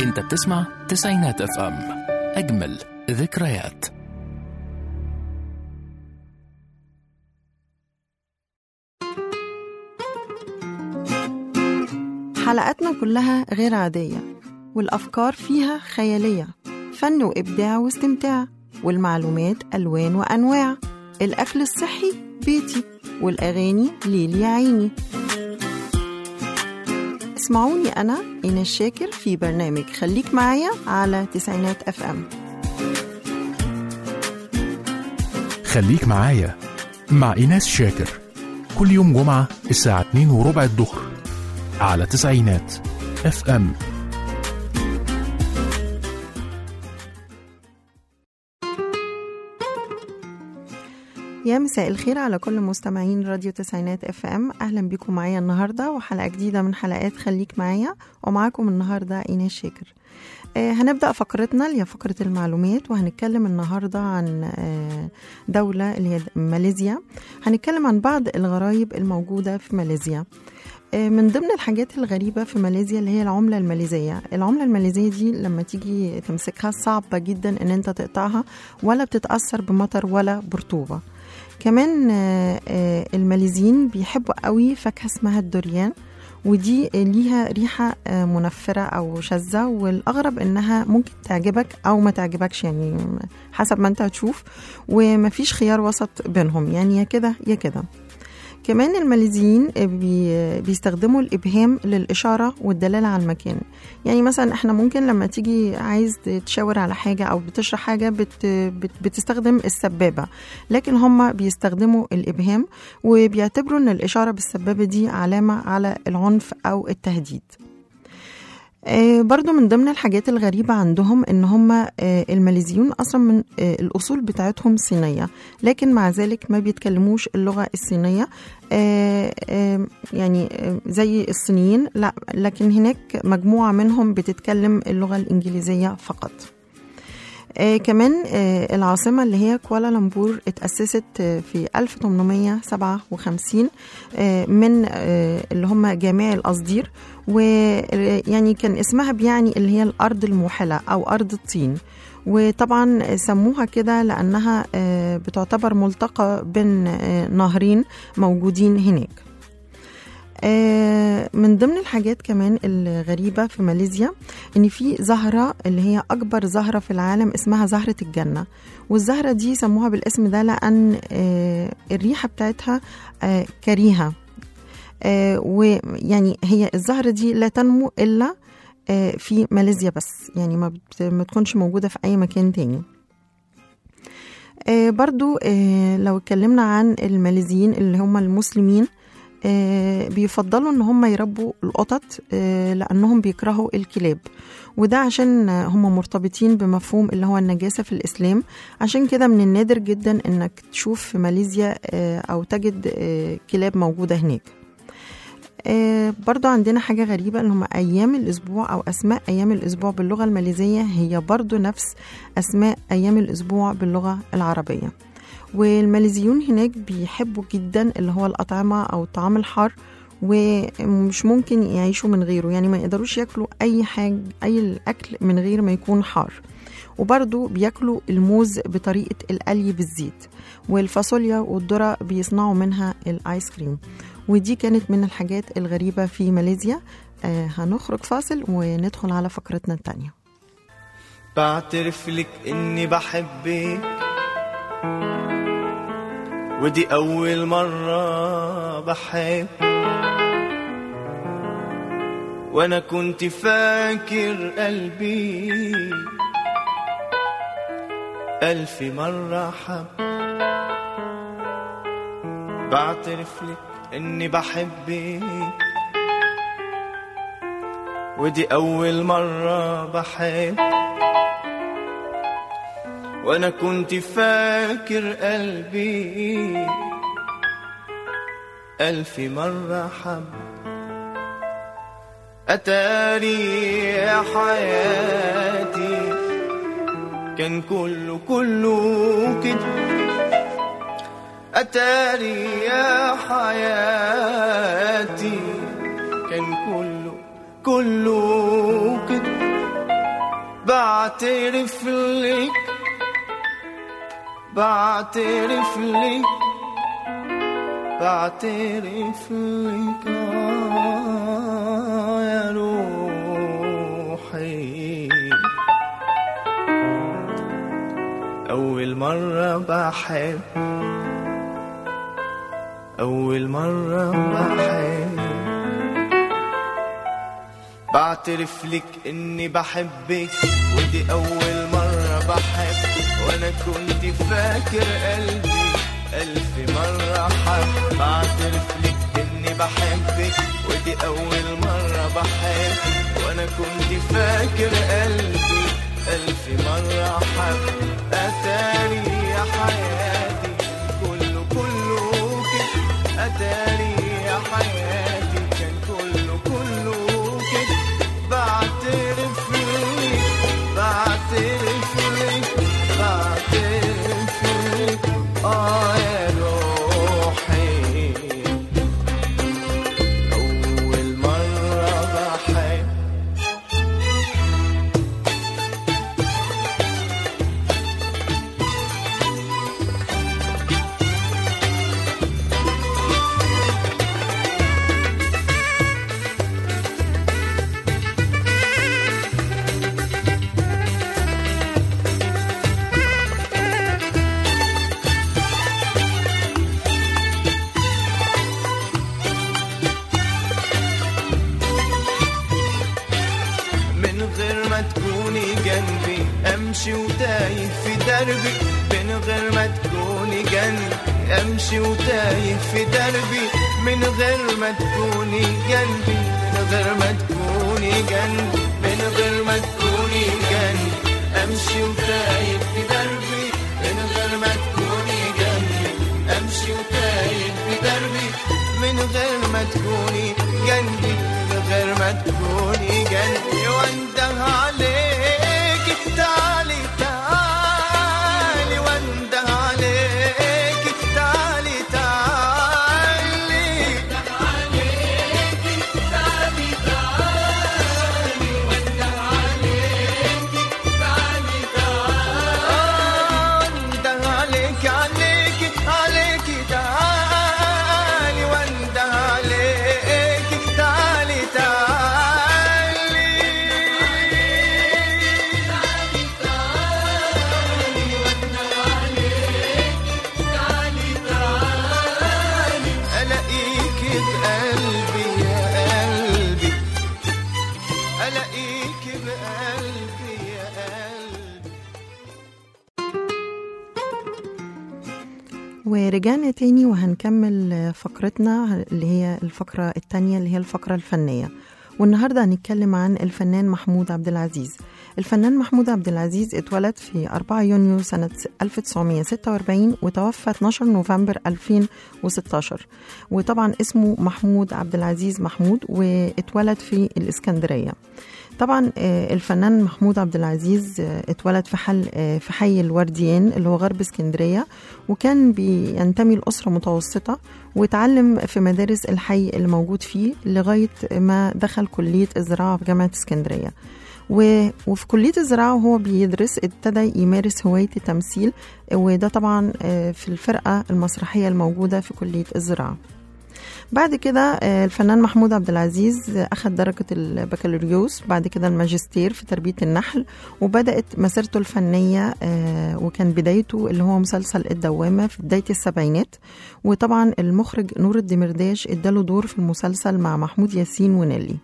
انت بتسمع تسعينات اف ام اجمل ذكريات حلقاتنا كلها غير عادية والأفكار فيها خيالية فن وإبداع واستمتاع والمعلومات ألوان وأنواع الأكل الصحي بيتي والأغاني ليلي يا عيني اسمعوني أنا إيناس شاكر في برنامج خليك معايا على تسعينات أف أم خليك معايا مع ايناس شاكر كل يوم جمعة الساعة 2 وربع الظهر على تسعينات اف ام يا مساء الخير على كل مستمعين راديو تسعينات اف ام اهلا بيكم معايا النهارده وحلقه جديده من حلقات خليك معايا ومعاكم النهارده ايناس شاكر آه هنبدا فقرتنا اللي هي فقره المعلومات وهنتكلم النهارده عن آه دوله اللي هي ماليزيا هنتكلم عن بعض الغرايب الموجوده في ماليزيا آه من ضمن الحاجات الغريبة في ماليزيا اللي هي العملة الماليزية العملة الماليزية دي لما تيجي تمسكها صعبة جدا ان انت تقطعها ولا بتتأثر بمطر ولا برطوبة كمان آه، آه، الماليزيين بيحبوا قوي فاكهة اسمها الدوريان ودي ليها ريحة آه، منفرة أو شاذة والأغرب إنها ممكن تعجبك أو ما تعجبكش يعني حسب ما أنت هتشوف ومفيش خيار وسط بينهم يعني يا كده يا كده كمان الماليزيين بي بيستخدموا الإبهام للإشارة والدلالة على المكان يعني مثلا احنا ممكن لما تيجي عايز تشاور على حاجة أو بتشرح حاجة بت بت بتستخدم السبابة لكن هم بيستخدموا الإبهام وبيعتبروا أن الإشارة بالسبابة دي علامة على العنف أو التهديد آه، برضو من ضمن الحاجات الغريبة عندهم ان هم آه، الماليزيون اصلا من آه، الاصول بتاعتهم صينية لكن مع ذلك ما بيتكلموش اللغة الصينية آه، آه، يعني آه، زي الصينيين لا لكن هناك مجموعة منهم بتتكلم اللغة الانجليزية فقط آه كمان آه العاصمة اللي هي كوالالمبور اتأسست آه في 1857 آه من آه اللي هم جامع القصدير ويعني كان اسمها بيعني اللي هي الأرض الموحلة أو أرض الطين وطبعا سموها كده لأنها آه بتعتبر ملتقى بين آه نهرين موجودين هناك آه، من ضمن الحاجات كمان الغريبة في ماليزيا إن في زهرة اللي هي أكبر زهرة في العالم اسمها زهرة الجنة والزهرة دي سموها بالاسم ده لأن آه، الريحة بتاعتها آه، كريهة آه، ويعني هي الزهرة دي لا تنمو إلا آه، في ماليزيا بس يعني ما بت- ما تكونش موجودة في أي مكان تاني آه، برضو آه، لو اتكلمنا عن الماليزيين اللي هم المسلمين آه، بيفضلوا ان هم يربوا القطط آه، لانهم بيكرهوا الكلاب وده عشان آه، هم مرتبطين بمفهوم اللي هو النجاسة في الإسلام عشان كده من النادر جدا انك تشوف في ماليزيا آه، او تجد آه، كلاب موجودة هناك آه، برضو عندنا حاجة غريبة ان هم ايام الاسبوع او اسماء ايام الاسبوع باللغة الماليزية هي برضو نفس اسماء ايام الاسبوع باللغة العربية والماليزيون هناك بيحبوا جدا اللي هو الأطعمة أو الطعام الحار ومش ممكن يعيشوا من غيره يعني ما يقدروش ياكلوا أي حاجة أي الأكل من غير ما يكون حار وبرضو بياكلوا الموز بطريقة القلي بالزيت والفاصوليا والذرة بيصنعوا منها الآيس كريم ودي كانت من الحاجات الغريبة في ماليزيا آه هنخرج فاصل وندخل على فقرتنا التانية بعترف لك اني بحبك ودي اول مرة بحب وانا كنت فاكر قلبي الف مرة حب بعترف لك اني بحبك ودي اول مرة بحب وانا كنت فاكر قلبي الف مرة حب اتاري يا حياتي كان كله كله كده اتاري يا حياتي كان كله كله كده بعترف لك بعترف لك بعترف لك آه يا روحي أول مرة بحب أول مرة بحب بعترف لك إني بحبك ودي أول مرة بحب وأنا كنت فاكر قلبي ألف مرة حب بعترف لك إني بحبك ودي أول مرة بحب وأنا كنت فاكر قلبي ألف مرة حب أتاري يا حياتي كله كله كده أتاري يا حياتي كان كله كله كده بعترف لك بعترف لك بعترف لك آه يا روحي أول مرة بحب من غير ما تكوني جنبي امشي وتايه في دربي من غير ما تكوني جنبي امشي وتايه في دربي من غير ما تكوني جنبي من غير ما تكوني جنبي من غير ما تكوني جنبي امشي وتايه في دربي من غير ما تكوني جنبي امشي وتايه في دربي من غير ما تكوني جنبي من غير ما تكوني جنبي وانده عليك تعالي تعالي وانده عليك تعالي تعالي وانده عليك عليك عليك تعالي وانده عليك تعالي تعالي ألاقيك بقلبي يا قلبي ألاقيك بقلبي يا قلبي ورجعنا تاني وهنكمل فقرتنا اللي هي الفقرة التانية اللي هي الفقرة الفنية والنهاردة هنتكلم عن الفنان محمود عبد العزيز الفنان محمود عبد العزيز اتولد في 4 يونيو سنة 1946 وتوفى 12 نوفمبر 2016 وطبعا اسمه محمود عبد العزيز محمود واتولد في الإسكندرية طبعا آه، الفنان محمود عبد العزيز آه، اتولد في حل آه، في حي الورديان اللي هو غرب اسكندريه وكان بينتمي لاسره متوسطه واتعلم في مدارس الحي اللي موجود فيه لغايه ما دخل كليه الزراعه في جامعه اسكندريه و- وفي كلية الزراعة وهو بيدرس ابتدى يمارس هواية التمثيل وده طبعا آه، في الفرقة المسرحية الموجودة في كلية الزراعة بعد كده آه، الفنان محمود عبد العزيز آه، أخذ درجة البكالوريوس بعد كده الماجستير في تربية النحل وبدأت مسيرته الفنية آه، وكان بدايته اللي هو مسلسل الدوامة في بداية السبعينات وطبعا المخرج نور الدمرداش اداله دور في المسلسل مع محمود ياسين ونيلي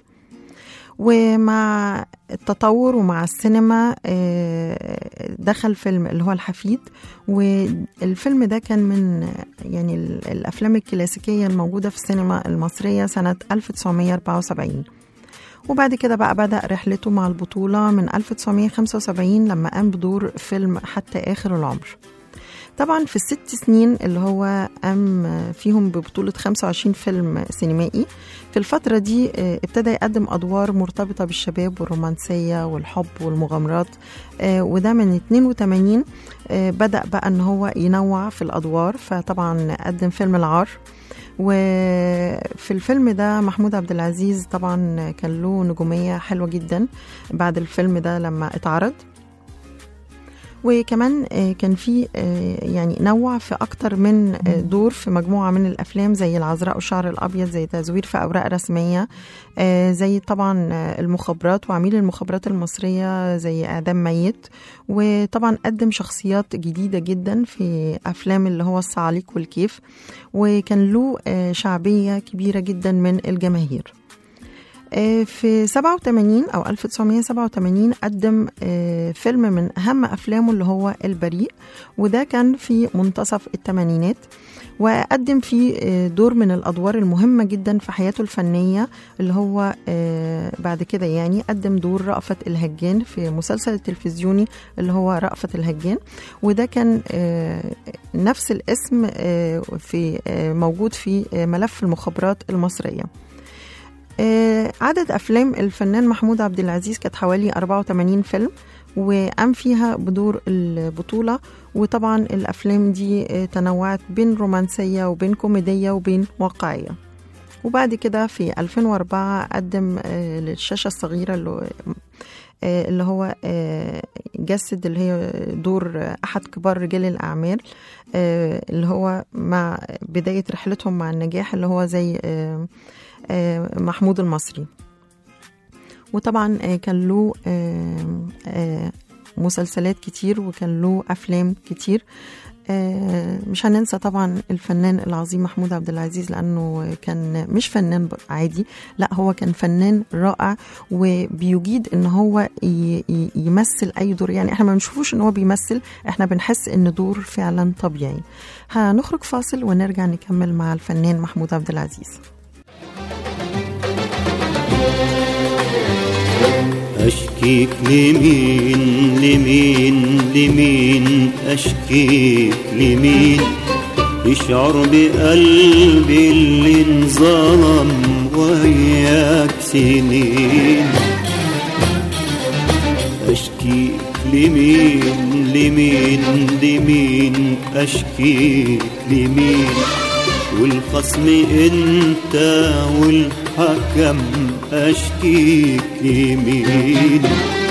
ومع التطور ومع السينما آه، دخل فيلم اللي هو الحفيد والفيلم ده كان من يعني ال- الأفلام الكلاسيكية الموجودة في السينما المصرية سنة 1974 وبعد كده بقى بدأ رحلته مع البطولة من 1975 لما قام بدور فيلم حتى آخر العمر طبعا في الست سنين اللي هو قام فيهم ببطولة 25 فيلم سينمائي في الفترة دي آه، ابتدى يقدم أدوار مرتبطة بالشباب والرومانسية والحب والمغامرات آه، وده من 82 آه، بدأ بقى أن هو ينوع في الأدوار فطبعا قدم فيلم العار وفي الفيلم ده محمود عبد العزيز طبعا كان له نجومية حلوة جدا بعد الفيلم ده لما اتعرض وكمان آه، كان في آه، يعني نوع في أكتر من آه، دور في مجموعة من الأفلام زي العذراء والشعر الأبيض زي تزوير في أوراق رسمية آه، زي طبعا آه، المخابرات وعميل المخابرات المصرية زي إعدام ميت وطبعا قدم شخصيات جديدة جدا في أفلام اللي هو الصعاليق والكيف وكان له آه، شعبية كبيرة جدا من الجماهير آه، في 87 أو 1987 قدم آه، فيلم من أهم أفلامه اللي هو البريء وده كان في منتصف الثمانينات وقدم فيه آه، دور من الأدوار المهمة جدا في حياته الفنية اللي هو آه، بعد كده يعني قدم دور رأفت الهجان في مسلسل التلفزيوني اللي هو رأفت الهجان وده كان آه، نفس الاسم آه، في آه، موجود في آه، ملف المخابرات المصرية آه، عدد أفلام الفنان محمود عبد العزيز كانت حوالي 84 فيلم وقام فيها بدور البطولة وطبعا الأفلام دي آه، تنوعت بين رومانسية وبين كوميدية وبين واقعية وبعد كده في 2004 قدم آه، للشاشة الصغيرة اللي آه، اللي هو آه، جسد اللي هي دور آه، أحد كبار رجال الأعمال آه، اللي هو مع بداية رحلتهم مع النجاح اللي هو زي آه، آه، محمود المصري وطبعا آه، كان له آه، آه، مسلسلات كتير وكان له أفلام كتير آه، مش هننسى طبعا الفنان العظيم محمود عبد العزيز لأنه كان مش فنان ب- عادي لا هو كان فنان رائع وبيجيد ان هو ي- ي- يمثل اي دور يعني احنا ما بنشوفوش ان هو بيمثل احنا بنحس ان دور فعلا طبيعي هنخرج فاصل ونرجع نكمل مع الفنان محمود عبد العزيز أشكيك لمين لمين لمين أشكيك لمين يشعر بقلبي اللي انظلم وياك سنين أشكيك لمين لمين لمين أشكيك لمين والخصم انت والحكم اشكيك لمين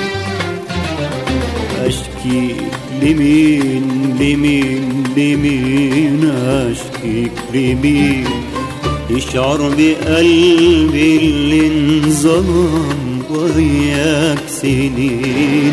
اشكيك لمين لمين لمين اشكيك لمين يشعر بقلبي اللي انظلم وياك سنين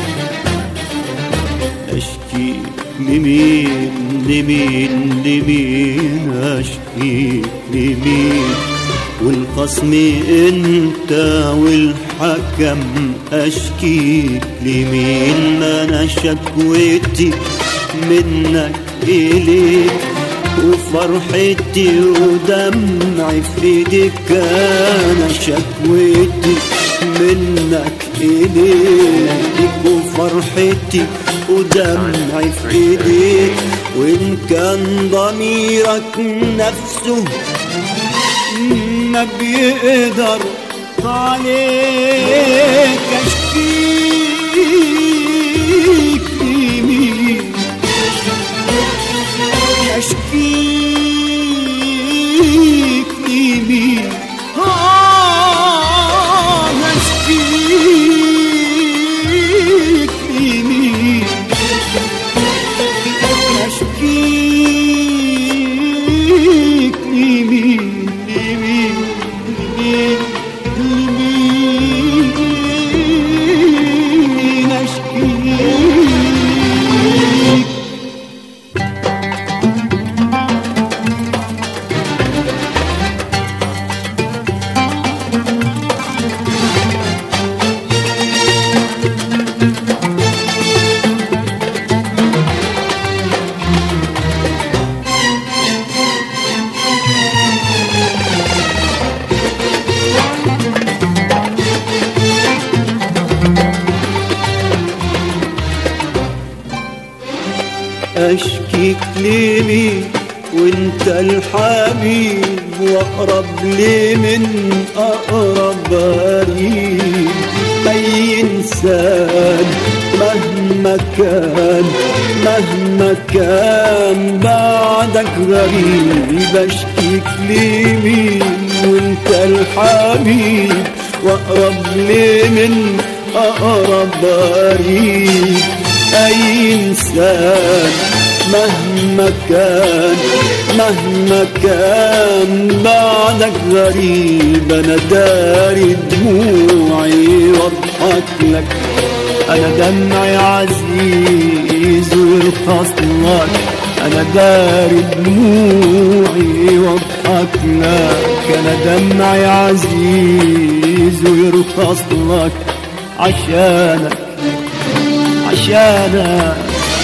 اشكيك لمين لمين لمين اشكيك لمين والخصم انت والحكم اشكيك لمين ما انا شكوتي منك اليك وفرحتي ودمعي في ايدك انا شكوتي منك اليك وفرحتي ودمعي في ايديك وان كان ضميرك نفسه ما بيقدر عليك اشكيك لمين اشكيك لمين آه اشكيك لمين اشكيك لمين لمين لمين لمين اشكيك اشكيك لمين وانت الحبيب واقرب لي من اقرب قريب اي انسان مهما مهما كان مهما كان بعدك غريب اشكيك لمين وانت الحبيب واقرب لي من اقرب قريب اي انسان مهما كان مهما كان بعدك غريب انا داري دموعي واضحك لك انا دمعي عزيز ويرخص لك انا داري دموعي واضحك لك انا دمعي عزيز ويرخص لك عشانك عشانك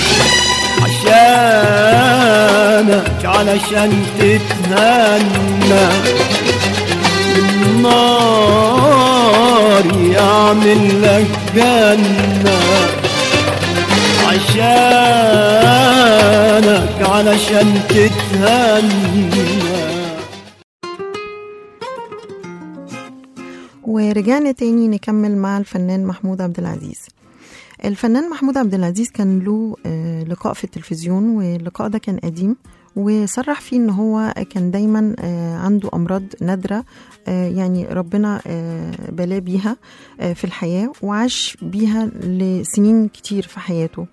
عشانك علشان تتهنى بالنار يعمل لك جنة عشانك علشان تتهنى ورجعنا تاني نكمل مع الفنان محمود عبد العزيز الفنان محمود عبد العزيز كان له آه، لقاء في التلفزيون واللقاء ده كان قديم وصرح فيه ان هو كان دايما آه، عنده امراض نادره آه، يعني ربنا آه، بلاه بيها آه، في الحياه وعاش بيها لسنين كتير في حياته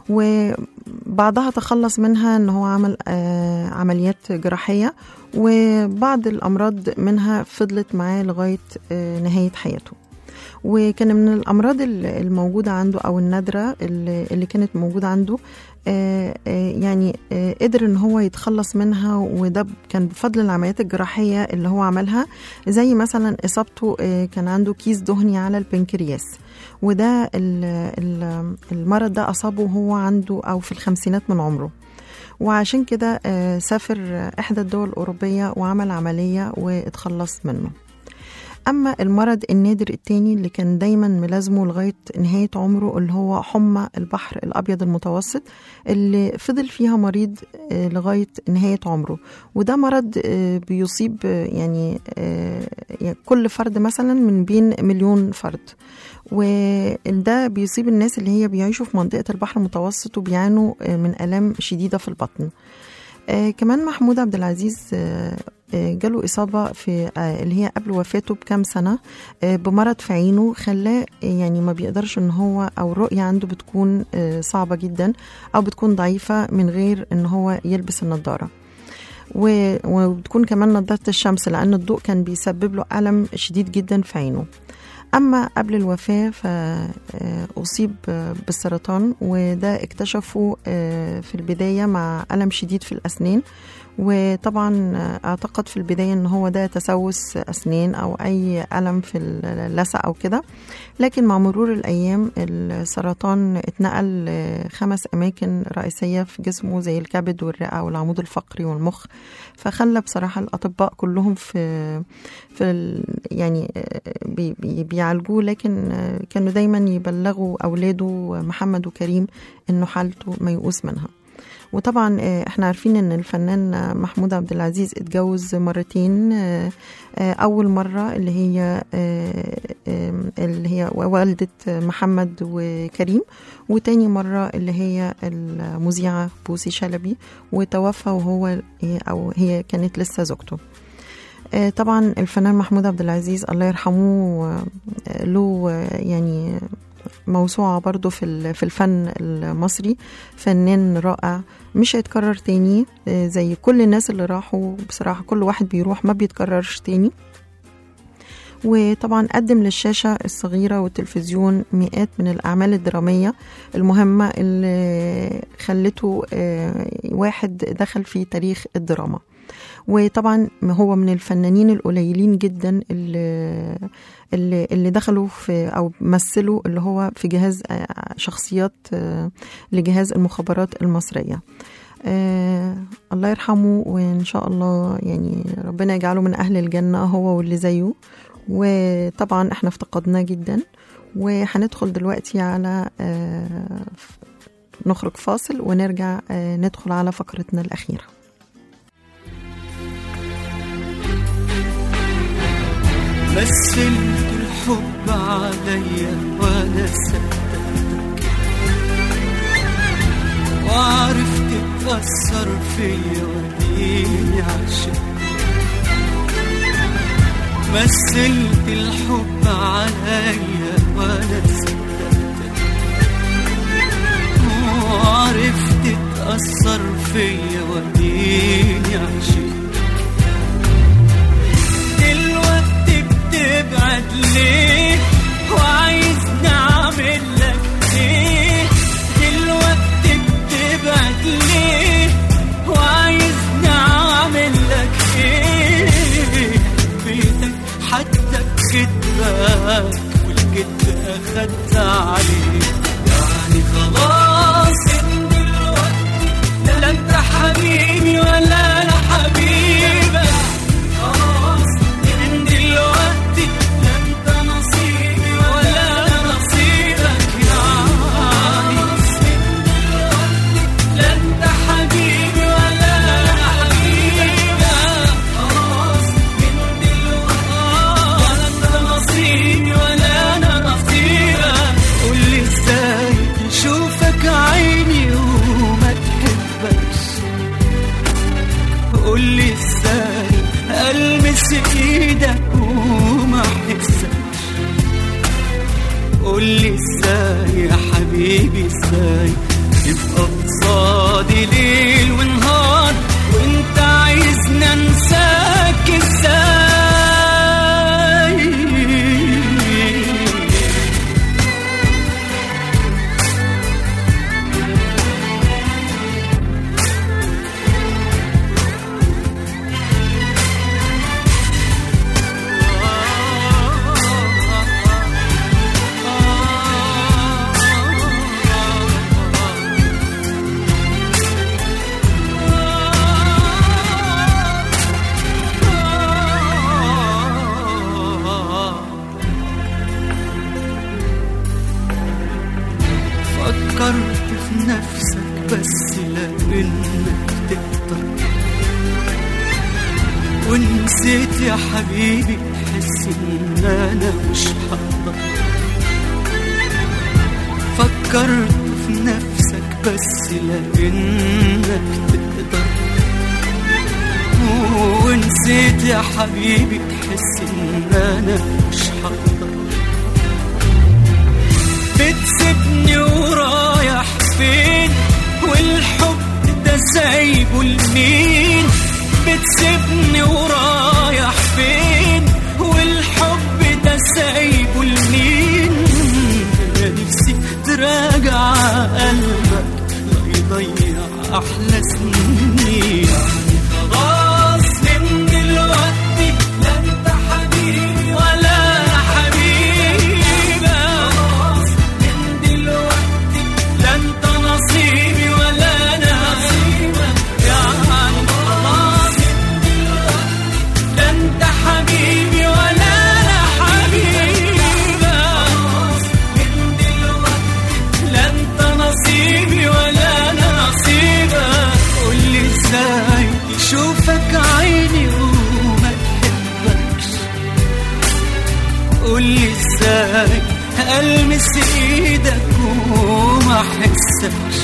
وبعضها تخلص منها ان هو عمل آه، عمليات جراحيه وبعض الامراض منها فضلت معاه لغايه آه، نهايه حياته وكان من الامراض ال- الموجوده عنده او النادره اللي اللي كانت موجوده عنده آه، آه، يعني آه، قدر ان هو يتخلص منها وده ب- كان بفضل العمليات الجراحيه اللي هو عملها زي مثلا اصابته آه، كان عنده كيس دهني على البنكرياس وده ال- ال- المرض ده اصابه وهو عنده او في الخمسينات من عمره وعشان كده آه، سافر آه، احدى الدول الاوروبيه وعمل عمليه واتخلص منه أما المرض النادر التاني اللي كان دايما ملازمه لغاية نهاية عمره اللي هو حمى البحر الأبيض المتوسط اللي فضل فيها مريض آه، لغاية نهاية عمره وده مرض آه، بيصيب آه، يعني آه، يعني كل فرد مثلا من بين مليون فرد وده بيصيب الناس اللي هي بيعيشوا في منطقة البحر المتوسط وبيعانوا آه، من آلام شديدة في البطن آه كمان محمود عبد العزيز آه آه، جاله إصابة في آه، اللي هي قبل وفاته بكام سنة آه، بمرض في عينه خلاه آه، يعني ما بيقدرش إن هو أو الرؤية عنده بتكون آه، صعبة جدا أو بتكون ضعيفة من غير إن هو يلبس النضارة و- وبتكون كمان نضارة الشمس لأن الضوء كان بيسبب له ألم شديد جدا في عينه أما قبل الوفاة فأصيب بالسرطان وده اكتشفه آه، في البداية مع ألم شديد في الأسنان وطبعا اعتقد في البداية ان هو ده تسوس اسنان او اي الم في اللثة او كده لكن مع مرور الايام السرطان اتنقل لخمس اماكن رئيسية في جسمه زي الكبد والرئة والعمود الفقري والمخ فخلى بصراحة الاطباء كلهم في في ال- يعني بي بي بيعالجوه لكن كانوا دايما يبلغوا اولاده محمد وكريم انه حالته ميؤوس منها وطبعا آه، احنا عارفين ان الفنان آه، محمود عبد العزيز اتجوز مرتين آه، آه، اول مره اللي هي آه، آم، اللي هي والده محمد وكريم وتاني مره اللي هي المذيعه بوسي شلبي وتوفى وهو او هي كانت لسه زوجته آه، طبعا الفنان محمود عبد العزيز الله يرحمه آه، له آه، يعني موسوعة برضو في ال- في الفن المصري فنان رائع مش هيتكرر تاني آه، زي كل الناس اللي راحوا بصراحة كل واحد بيروح ما بيتكررش تاني وطبعا قدم للشاشة الصغيرة والتلفزيون مئات من الأعمال الدرامية المهمة اللي خلته آه، واحد دخل في تاريخ الدراما وطبعا هو من الفنانين القليلين جدا اللي اللي, اللي دخلوا في او مثلوا اللي هو في جهاز آه، شخصيات آه، لجهاز المخابرات المصريه آه الله يرحمه وان شاء الله يعني ربنا يجعله من اهل الجنه هو واللي زيه وطبعا احنا افتقدناه جدا وهندخل دلوقتي على آه نخرج فاصل ونرجع آه ندخل على فقرتنا الاخيره مثلت الحب عليا وانا صدقتك وعرفت تأثر فيا وديني عشان مثلت الحب عليا وانا صدقتك وعرفت تأثر فيا وديني عشان دلوقتي بتبعد ليه وعايزني اعمل لك ايه دلوقتي بتبعد ليه وعايزني اعمل لك ايه بيتك حتى بكدبك والكدب اخدت عليه يعني خلاص من دلوقتي لا انت حبيبي ولا انا حبيبك خلاص من دلوقتي لا انت نصيبي ولا انا نصيبك يعني من دلوقتي لا انت حبيبي ولا انا حبيبك خلاص من دلوقتي ولا انت نصيبي ولا انا نصيبك قول لي ازاي تشوفك عيني وما تحبكش قول لي ازاي المس ايدك وما احسكش قول لي ازاي يا حبيبي ازاي تبقى قصادي ليل ونهار وانت عايزني انساك ازاي فكرت في نفسك بس لانك تقدر ونسيت يا حبيبي تحس ان انا مش هقدر فكرت في نفسك بس لانك تقدر ونسيت يا حبيبي تحس ان انا مش هقدر بتسيبني ورايح فين والحب ده سايبه لمين بتسيبني ورايح فين والحب ده سايبه لمين أنا نفسي تراجع قلبك لا يضيع احلى سنين خلاص من دلوقتي لا انت حبيبي ولا انا حبيبك خلاص من دلوقتي لا انت نصيبي ولا انا نصيبك يعني خلاص من دلوقتي لا انت حبيبي ولا انا حبيبك خلاص من دلوقتي لا انت نصيبي ولا انا نصيبك قولي ازاي تشوفك عيني وما تحبكش قولي ازاي المس ايدك وما احسكش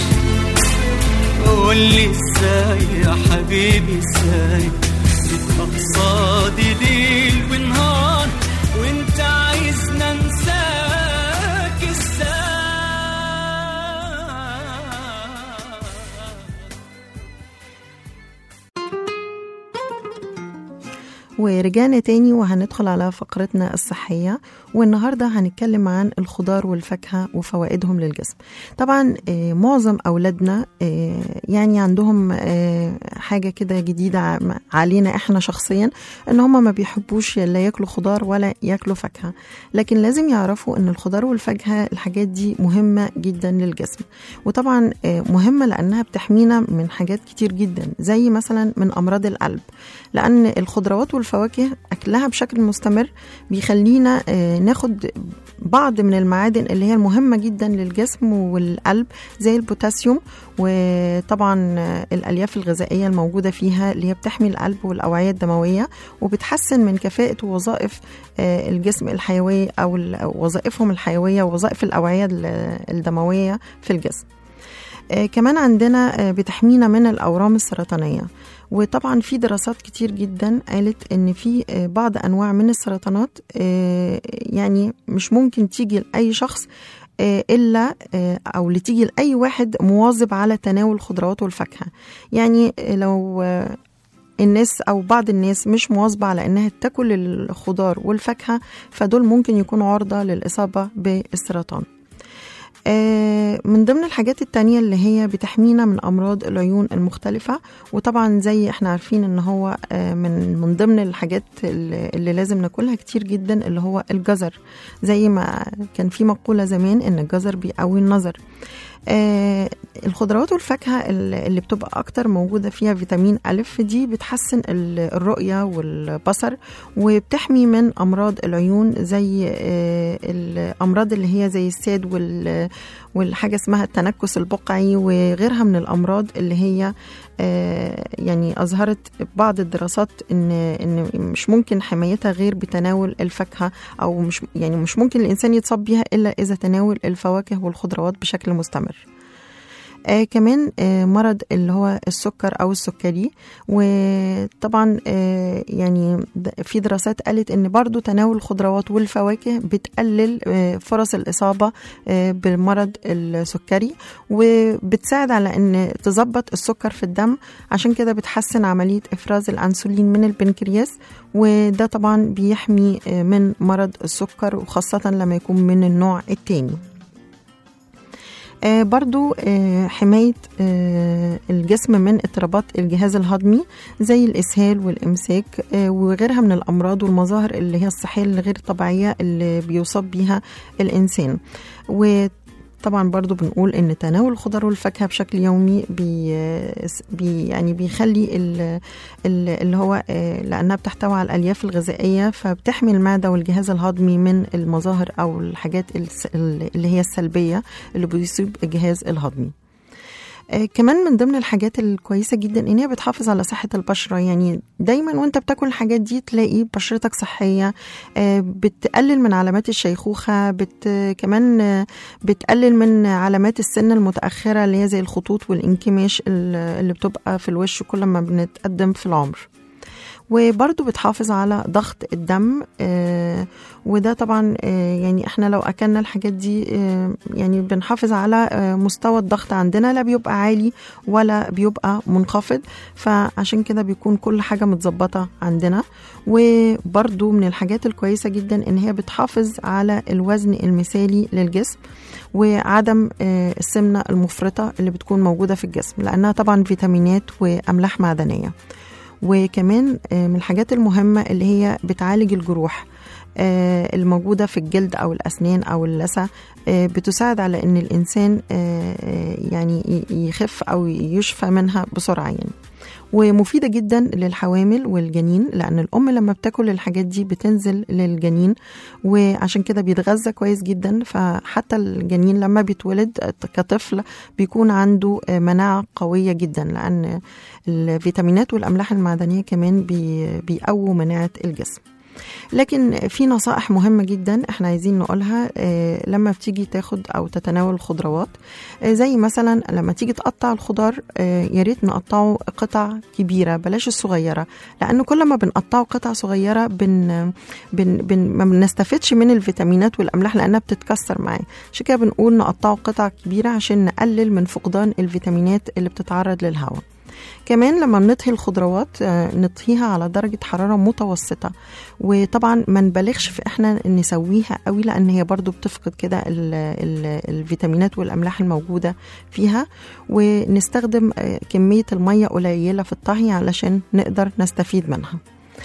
قولي ازاي يا حبيبي ازاي تبقى قصادي ليل ونهار وانت عايزنا انساك ازاي ورجعنا تاني وهندخل على فقرتنا الصحية والنهاردة هنتكلم عن الخضار والفاكهة وفوائدهم للجسم طبعا آه، معظم أولادنا آه، يعني عندهم آه، حاجة كده جديدة ع- علينا إحنا شخصيا إن هم ما بيحبوش لا ياكلوا خضار ولا ياكلوا فاكهة لكن لازم يعرفوا إن الخضار والفاكهة الحاجات دي مهمة جدا للجسم وطبعا آه، مهمة لأنها بتحمينا من حاجات كتير جدا زي مثلا من أمراض القلب لأن الخضروات والفواكه أكلها بشكل مستمر بيخلينا آه، ناخد بعض من المعادن اللي هي المهمة جدا للجسم والقلب زي البوتاسيوم وطبعا آه، الألياف الغذائية الموجودة فيها اللي هي بتحمي القلب والأوعية الدموية وبتحسن من كفاءة ووظائف آه، الجسم الحيوية أو ال- أو وظائفهم الحيوية ووظائف الأوعية ال- الدموية في الجسم آه كمان عندنا آه بتحمينا من الأورام السرطانية وطبعا في دراسات كتير جدا قالت ان في آه، بعض انواع من السرطانات آه، يعني مش ممكن تيجي لاي شخص آه، الا آه، او لتيجي لاي واحد مواظب على تناول الخضروات والفاكهه يعني آه، لو آه، الناس او بعض الناس مش مواظبه على انها تاكل الخضار والفاكهه فدول ممكن يكونوا عرضه للاصابه بالسرطان آه، من ضمن الحاجات التانية اللي هي بتحمينا من أمراض العيون المختلفة وطبعا زي احنا عارفين ان هو آه، من من ضمن الحاجات اللي اللي لازم ناكلها كتير جدا اللي هو الجزر زي ما كان في مقولة زمان ان الجزر بيقوي النظر آه الخضروات والفاكهة اللي اللي بتبقى أكتر موجودة فيها فيتامين ألف دي بتحسن ال- الرؤية والبصر وبتحمي من أمراض العيون زي آه الأمراض اللي هي زي الساد وال والحاجة اسمها التنكس البقعي وغيرها من الأمراض اللي هي آه يعني أظهرت بعض الدراسات إن إن مش ممكن حمايتها غير بتناول الفاكهة أو مش يعني مش ممكن الإنسان يتصاب بيها إلا إذا تناول الفواكه والخضروات بشكل مستمر. آه كمان آه مرض اللي هو السكر او السكري وطبعا آه يعني د- في دراسات قالت ان برضو تناول الخضروات والفواكه بتقلل آه فرص الاصابه آه بمرض السكري وبتساعد على ان تظبط السكر في الدم عشان كده بتحسن عمليه افراز الانسولين من البنكرياس وده طبعا بيحمي آه من مرض السكر وخاصه لما يكون من النوع التاني آه برضو آه حماية آه الجسم من اضطرابات الجهاز الهضمي زي الإسهال والإمساك آه وغيرها من الأمراض والمظاهر اللي هي الصحية الغير طبيعية اللي بيصاب بيها الإنسان وطبعا برضو بنقول ان تناول الخضار والفاكهه بشكل يومي بي بي يعني بيخلي ال- ال- اللي هو آه، لانها بتحتوي على الالياف الغذائيه فبتحمي المعده والجهاز الهضمي من المظاهر او الحاجات الس- اللي هي السلبيه اللي بيصيب الجهاز الهضمي آه، كمان من ضمن الحاجات الكويسة جدا ان هي بتحافظ على صحة البشرة يعني دايما وانت بتاكل الحاجات دي تلاقي بشرتك صحية آه، بتقلل من علامات الشيخوخة بت كمان آه، بتقلل من علامات السن المتأخرة اللي هي زي الخطوط والانكماش ال- اللي بتبقى في الوش كل ما بنتقدم في العمر وبرضو بتحافظ على ضغط الدم آه، وده طبعا آه، يعني احنا لو اكلنا الحاجات دي آه، يعني بنحافظ على آه، مستوى الضغط عندنا لا بيبقى عالي ولا بيبقى منخفض فعشان كده بيكون كل حاجة متظبطة عندنا وبرضو من الحاجات الكويسة جدا ان هي بتحافظ على الوزن المثالي للجسم وعدم آه، السمنة المفرطة اللي بتكون موجودة في الجسم لأنها طبعا فيتامينات وأملاح معدنية وكمان آه، من الحاجات المهمة اللي هي بتعالج الجروح آه، الموجودة في الجلد أو الأسنان أو اللثة آه، بتساعد على أن الإنسان آه، آه، يعني ي- يخف أو يشفى منها بسرعة يعني ومفيدة جدا للحوامل والجنين لأن الأم لما بتاكل الحاجات دي بتنزل للجنين وعشان كده بيتغذى كويس جدا فحتى الجنين لما بيتولد كطفل بيكون عنده آه، مناعة قوية جدا لأن الفيتامينات والأملاح المعدنية كمان بي- بيقووا مناعة الجسم لكن في نصائح مهمة جدا احنا عايزين نقولها آه، لما بتيجي تاخد او تتناول الخضروات آه، زي مثلا لما تيجي تقطع الخضار آه، يا ريت نقطعه قطع كبيرة بلاش الصغيرة لأن كل ما بنقطعه قطع صغيرة بن بن بن ما بنستفدش من الفيتامينات والأملاح لأنها بتتكسر معاه عشان كده بنقول نقطعه قطع كبيرة عشان نقلل من فقدان الفيتامينات اللي بتتعرض للهواء كمان لما بنطهي الخضروات آه، نطهيها على درجة حرارة متوسطة وطبعا ما نبالغش في احنا نسويها قوي لان هي برضو بتفقد كده ال- ال- الفيتامينات والاملاح الموجودة فيها ونستخدم آه، كمية المية قليلة في الطهي علشان نقدر نستفيد منها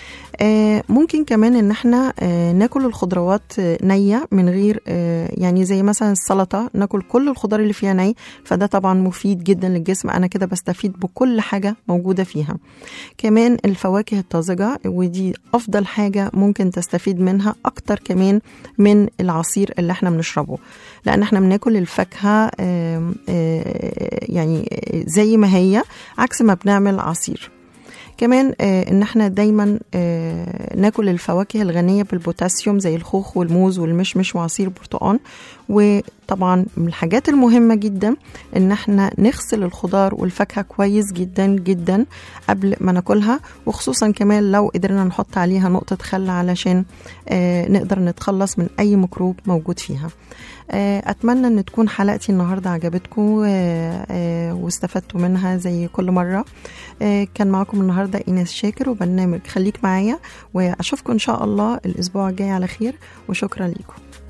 آه، ممكن كمان ان احنا آه، ناكل الخضروات آه، نيه من غير آه، يعني زي مثلا السلطه ناكل كل الخضار اللي فيها ني فده طبعا مفيد جدا للجسم انا كده بستفيد بكل حاجه موجوده فيها كمان الفواكه الطازجه ودي افضل حاجه ممكن تستفيد منها اكتر كمان من العصير اللي احنا بنشربه لان احنا بناكل الفاكهه آم، آه، يعني زي ما هي عكس ما بنعمل عصير كمان آه، ان احنا دايما آه، ناكل الفواكه الغنيه بالبوتاسيوم زي الخوخ والموز والمشمش وعصير البرتقال وطبعا من الحاجات المهمة جدا ان احنا نغسل الخضار والفاكهة كويس جدا جدا قبل ما ناكلها وخصوصا كمان لو قدرنا نحط عليها نقطة خل علشان آه نقدر نتخلص من اي ميكروب موجود فيها آه، اتمنى ان تكون حلقتي النهارده عجبتكم آه، آه، واستفدتوا منها زي كل مره آه، كان معاكم النهارده ايناس شاكر وبرنامج خليك معايا واشوفكم ان شاء الله الاسبوع الجاي على خير وشكرا لكم